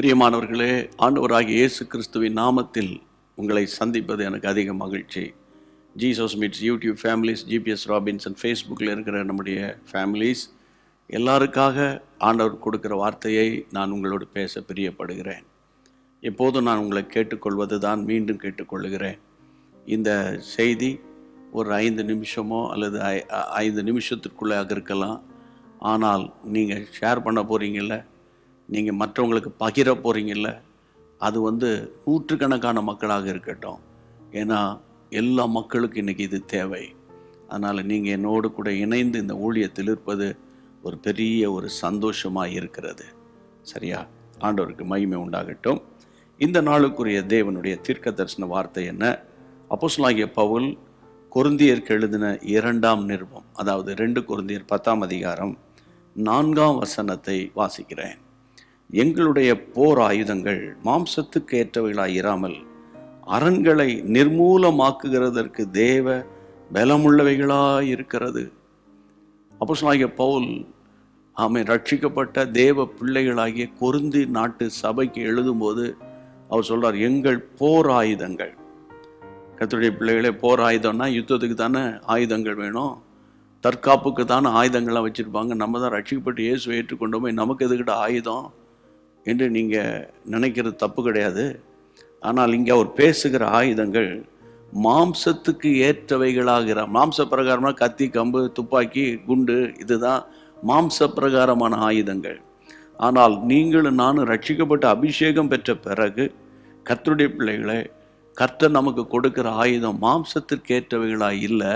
பிரியமானவர்களே ஆண்டவராகிய இயேசு கிறிஸ்துவின் நாமத்தில் உங்களை சந்திப்பது எனக்கு அதிக மகிழ்ச்சி Jesus meets YouTube families GPS Robinson ஃபேஸ்புக்கில் இருக்கிற நம்முடைய ஃபேமிலிஸ் எல்லாருக்காக ஆண்டவர் கொடுக்கிற வார்த்தையை நான் உங்களோடு பேச பிரியப்படுகிறேன் எப்போதும் நான் உங்களை கேட்டுக்கொள்வது தான் மீண்டும் கேட்டுக்கொள்கிறேன் இந்த செய்தி ஒரு ஐந்து நிமிஷமோ அல்லது ஐ- ஐ- ஐந்து நிமிஷத்திற்குள்ளாக இருக்கலாம் ஆனால் நீங்கள் ஷேர் பண்ண போகிறீங்கல்ல நீங்கள் மற்றவங்களுக்கு பகிர போகிறீங்கல்ல அது வந்து நூற்றுக்கணக்கான மக்களாக இருக்கட்டும் ஏன்னா எல்லா மக்களுக்கும் இன்றைக்கி இது தேவை அதனால் நீங்கள் என்னோடு கூட இணைந்து இந்த ஊழியத்தில் இருப்பது ஒரு பெரிய ஒரு சந்தோஷமாக இருக்கிறது சரியா ஆண்டவருக்கு மகிமை உண்டாகட்டும் இந்த நாளுக்குரிய தேவனுடைய தீர்க்க தரிசன வார்த்தை என்ன அப்போஸ்தலனாகிய பவுல் கொருந்தியருக்கு எழுதின இரண்டாம் நிருபம் அதாவது ரெண்டு கொருந்தியர் பத்தாம் அதிகாரம் நான்காம் வசனத்தை வாசிக்கிறேன் எங்களுடைய போர் ஆயுதங்கள் மாம்சத்துக்கு ஏற்றவைகளாய் இராமல் அரண்களை நிர்மூலமாக்குகிறதற்கு தேவ பலமுள்ளவைகளாய் இருக்கிறது அப்போஸ்தலனாகிய பவுல் ஆமை ரட்சிக்கப்பட்ட தேவ பிள்ளைகளாகிய கொருந்தி நாட்டு சபைக்கு எழுதும்போது அவர் சொல்றார் எங்கள் போர் ஆயுதங்கள் கர்த்தருடைய பிள்ளைகளே போர் ஆயுதம்னா யுத்தத்துக்கு தானே ஆயுதங்கள் வேணும் தற்காப்புக்கு தானே ஆயுதங்கள்லாம் வச்சுருப்பாங்க நம்ம தான் ரட்சிக்கப்பட்டு இயேசுவை ஏற்றுக்கொண்டோமே நமக்கு எதுக்கிட்ட ஆயுதம் என்று நீங்கள் நினைக்கிறது தப்பு கிடையாது ஆனால் இங்கே அவர் பேசுகிற ஆயுதங்கள் மாம்சத்துக்கு ஏற்றவைகளாகிற மாம்ச பிரகாரம்னா கத்தி கம்பு துப்பாக்கி குண்டு இதுதான் மாம்ச பிரகாரமான ஆயுதங்கள் ஆனால் நீங்களும் நானும் ரட்சிக்கப்பட்ட அபிஷேகம் பெற்ற பிறகு கர்த்தருடைய பிள்ளைகளே கர்த்தர் நமக்கு கொடுக்கிற ஆயுதம் மாம்சத்திற்கு ஏற்றவைகளாக இல்லை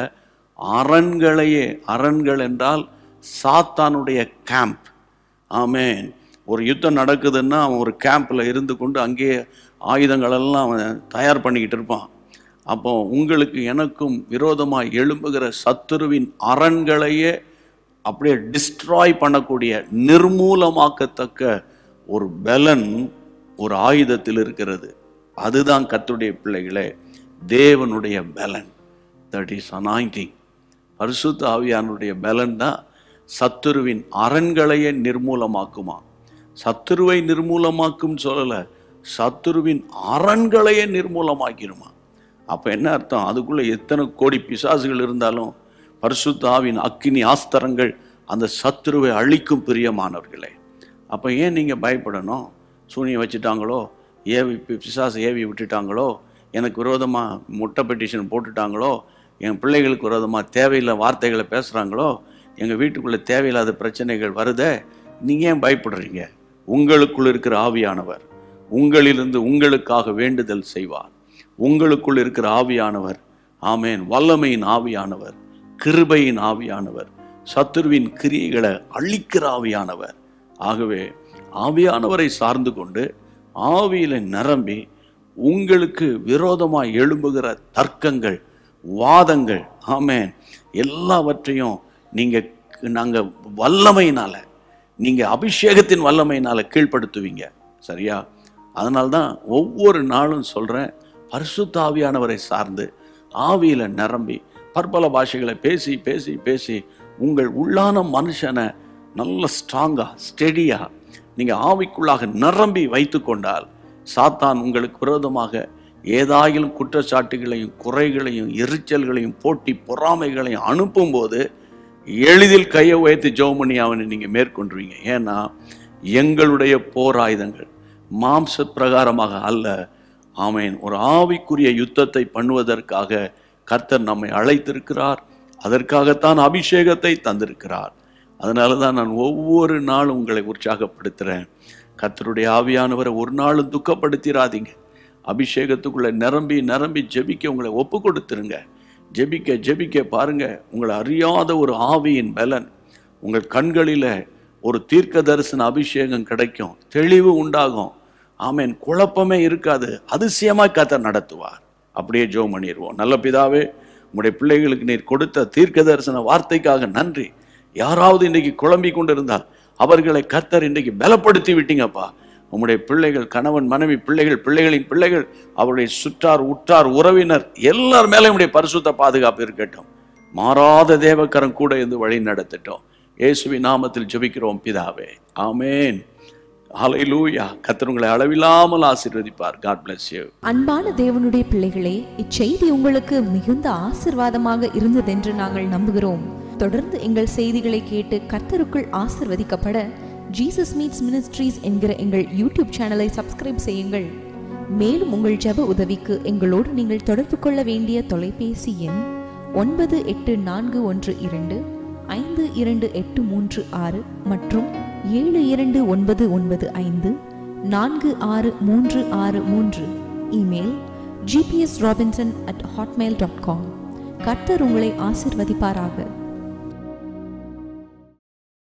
அரண்களையே அரண்கள் என்றால் சாத்தானுடைய கேம்ப் ஆமென் ஒரு யுத்தம் நடக்குதுன்னா அவன் ஒரு கேம்பில் இருந்து கொண்டு அங்கேயே ஆயுதங்களெல்லாம் அவன் தயார் பண்ணிக்கிட்டு இருப்பான் அப்போ உங்களுக்கு எனக்கும் விரோதமாக எழும்புகிற சத்துருவின் அரண்களையே அப்படியே டிஸ்ட்ராய் பண்ணக்கூடிய நிர்மூலமாக்கத்தக்க ஒரு பலன் ஒரு ஆயுதத்தில் இருக்கிறது அதுதான் கர்த்தருடைய பிள்ளைகளே தேவனுடைய பலன் தட் இஸ் அனாயிண்டிங் பரிசுத்த ஆவியானுடைய பலன் தான் சத்துருவின் அரண்களையே நிர்மூலமாக்குமா சத்துருவை நிர்மூலமாக்கும் சொல்லலை சத்துருவின் அரண்களையே நிர்மூலமாக்கிடுமா அப்போ என்ன அர்த்தம் அதுக்குள்ளே எத்தனை கோடி பிசாசுகள் இருந்தாலும் பரிசுத்த ஆவின் அக்கினி ஆஸ்தரங்கள் அந்த சத்துருவை அழிக்கும் பிரியமானவர்களே அப்போ ஏன் நீங்கள் பயப்படணும் சூனியம் வச்சுட்டாங்களோ ஏவி பி- பிசாசை ஏவி விட்டுட்டாங்களோ எனக்கு விரோதமாக முட்டை பெட்டிஷன் போட்டுட்டாங்களோ என் பிள்ளைகளுக்கு விரோதமாக தேவையில்லை வார்த்தைகளை பேசுகிறாங்களோ எங்கள் வீட்டுக்குள்ளே தேவையில்லாத பிரச்சனைகள் வருதே நீங்கள் ஏன் பயப்படுறீங்க உங்களுக்குள் இருக்கிற ஆவியானவர் உங்களிலிருந்து உங்களுக்காக வேண்டுதல் செய்வார் உங்களுக்குள் இருக்கிற ஆவியானவர் ஆமேன் வல்லமையின் ஆவியானவர் கிருபையின் ஆவியானவர் சத்துருவின் கிரியைகளை அழிக்கிற ஆவியானவர் ஆகவே ஆவியானவரை சார்ந்து கொண்டு ஆவியில நிரம்பி உங்களுக்கு விரோதமாய் எழும்புகிற தர்க்கங்கள் வாதங்கள் ஆமேன் எல்லாவற்றையும் நீங்க நாங்க வல்லமையினால நீங்க அபிஷேகத்தின் வல்லமையினால கீழ்ப்படுத்துவீங்க சரியா அதனால தான் ஒவ்வொரு நாளும் சொல்றேன் பரிசுத்த ஆவியானவரை சார்ந்து ஆவியில நிரம்பி பற்பல பாஷைகளை பேசி பேசி பேசி உங்கள் உள்ளான மனுஷனை நல்ல ஸ்ட்ராங்கா ஸ்டெடியா நீங்க ஆவிக்குள்ளாக நிரம்பி வைத்து கொண்டால் சாத்தான் உங்களுக்கு விரோதமாக ஏதாயிலும் குற்றச்சாட்டுகளையும் குறைகளையும் எரிச்சல்களையும் போட்டி பொறாமைகளையும் அனுப்பும்போது எளிதில் கையை உயர்த்தி ஜெபம் பண்ணி அவனை நீங்கள் மேற்கொண்டுருவீங்க ஏன்னா எங்களுடைய போர் ஆயுதங்கள் மாம்ச பிரகாரமாக அல்ல ஆமேன் ஒரு ஆவிக்குரிய யுத்தத்தை பண்ணுவதற்காக கர்த்தர் நம்மை அழைத்திருக்கிறார் அதற்காகத்தான் அபிஷேகத்தை தந்திருக்கிறார் அதனால தான் நான் ஒவ்வொரு நாளும் உங்களை உற்சாகப்படுத்துகிறேன் கர்த்தருடைய ஆவியானவரை ஒரு நாளும் துக்கப்படுத்திடாதீங்க அபிஷேகத்துக்குள்ள நிரம்பி நிரம்பி ஜெபிக்க உங்களை ஒப்பு கொடுத்துருங்க ஜெபிக்க ஜெபிக்க பாருங்க உங்களை அறியாத ஒரு ஆவியின் பலன் உங்கள் கண்களில் ஒரு தீர்க்க தரிசன அபிஷேகம் கிடைக்கும் தெளிவு உண்டாகும் ஆமேன் குழப்பமே இருக்காது அதிசயமாக கர்த்தர் நடத்துவார் அப்படியே ஜெபம் பண்ணிடுவோம் நல்ல பிதாவே உங்களுடைய பிள்ளைகளுக்கு நீர் கொடுத்த தீர்க்க தரிசன வார்த்தைக்காக நன்றி யாராவது இன்னைக்கு குழம்பி கொண்டிருந்தால் அவர்களை கர்த்தர் இன்றைக்கு பலப்படுத்தி விட்டீங்கப்பா உம்முடைய பிள்ளைகள் கணவன் மனைவி பிள்ளைகள் பிள்ளைகளின் பிள்ளைகள் அவருடைய சுற்றார் உற்றார் உறவினர் எல்லார் மேலே உடைய பரிசுத்த பாதுகாப்பு இருக்கட்டும் மாறாத தேவக்கரம் கூட இருந்து வழி நடத்தட்டும் இயேசுவின் நாமத்தில் ஜெபிக்கிறோம் பிதாவே ஆமேன் ஹalleluya கர்த்தர் உங்களை அளவில்லாமல் ஆசீர்வதிப்பார் காட் bless you அன்பான தேவனுடைய பிள்ளைகளே இச்செய்தி உங்களுக்கு மிகுந்த ஆசிர்வாதமாக இருந்ததென்று நாங்கள் நம்புகிறோம் தொடர்ந்து எங்கள் செய்திகளை கேட்டு கர்த்தருக்குள் ஆசிர்வதிக்கப்பட ஜீசஸ் மீட்ஸ் மினிஸ்ட்ரீஸ் என்கிற எங்கள் யூடியூப் சேனலை சப்ஸ்கிரைப் செய்யுங்கள் மேலும் உங்கள் ஜெப உதவிக்கு எங்களோடு நீங்கள் தொடர்பு கொள்ள வேண்டிய தொலைபேசி எண் ஒன்பது எட்டு நான்கு ஒன்று இரண்டு ஐந்து இரண்டு எட்டு மூன்று ஆறு மற்றும் ஏழு இரண்டு ஒன்பது ஒன்பது ஐந்து நான்கு ஆறு மூன்று ஆறு மூன்று email GPS Robinson at hotmail dot com கர்த்தர் உங்களை ஆசிர்வதிப்பாராக